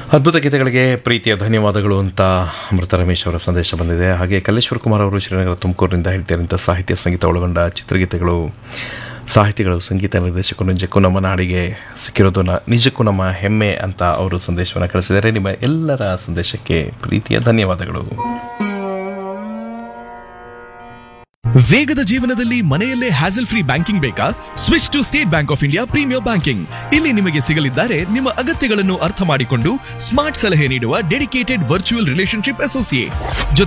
ಅದ್ಭುತ ಗೀತೆಗಳಿಗೆ ಪ್ರೀತಿಯ ಧನ್ಯವಾದಗಳು ಅಂತ ಅಮೃತ ರಮೇಶ್ ಅವರ ಸಂದೇಶ ಬಂದಿದೆ ಹಾಗೆ ಕಲ್ಲೇಶ್ವರ ಕುಮಾರ್ ಅವರು ಶ್ರೀನಗರ ತುಮಕೂರಿನಿಂದ ಹೇಳ್ತಿರಂಥ ಸಾಹಿತ್ಯ ಸಂಗೀತ ಒಳಗೊಂಡ ಚಿತ್ರಗೀತೆಗಳು ಸಾಹಿತಿಗಳು ಸಂಗೀತ ನಿರ್ದೇಶಕರು ನಿಜಕ್ಕೂ ನಮ್ಮ ನಾಡಿಗೆ ಸಿಕ್ಕಿರೋದು ನ- ನಿಜಕ್ಕೂ ನಮ್ಮ ಹೆಮ್ಮೆ ಅಂತ ಅವರು ಸಂದೇಶವನ್ನು ಕಳಿಸಿದ್ದಾರೆ ನಿಮ್ಮ ಎಲ್ಲರ ಸಂದೇಶಕ್ಕೆ ಪ್ರೀತಿಯ ಧನ್ಯವಾದಗಳು ವೇಗದ ಜೀವನದಲ್ಲಿ ಮನೆಯಲ್ಲೇ ಹ್ಯಾಸಲ್ ಫ್ರೀ ಬ್ಯಾಂಕಿಂಗ್ ಬೇಕಾ switch to State Bank of India premier banking ಇಲ್ಲಿ ನಿಮಗೆ ಸಿಗಲಿದ್ದಾರೆ ನಿಮ್ಮ ಅಗತ್ಯಗಳನ್ನು ಅರ್ಥ ಮಾಡಿಕೊಂಡು ಸ್ಮಾರ್ಟ್ ಸಲಹೆ ನೀಡುವ ಡೆಡಿಕೇಟೆಡ್ ವರ್ಚುವಲ್ ರಿಲೇಶನ್ಶಿಪ್ ಅಸೋಸಿಯೇಟ್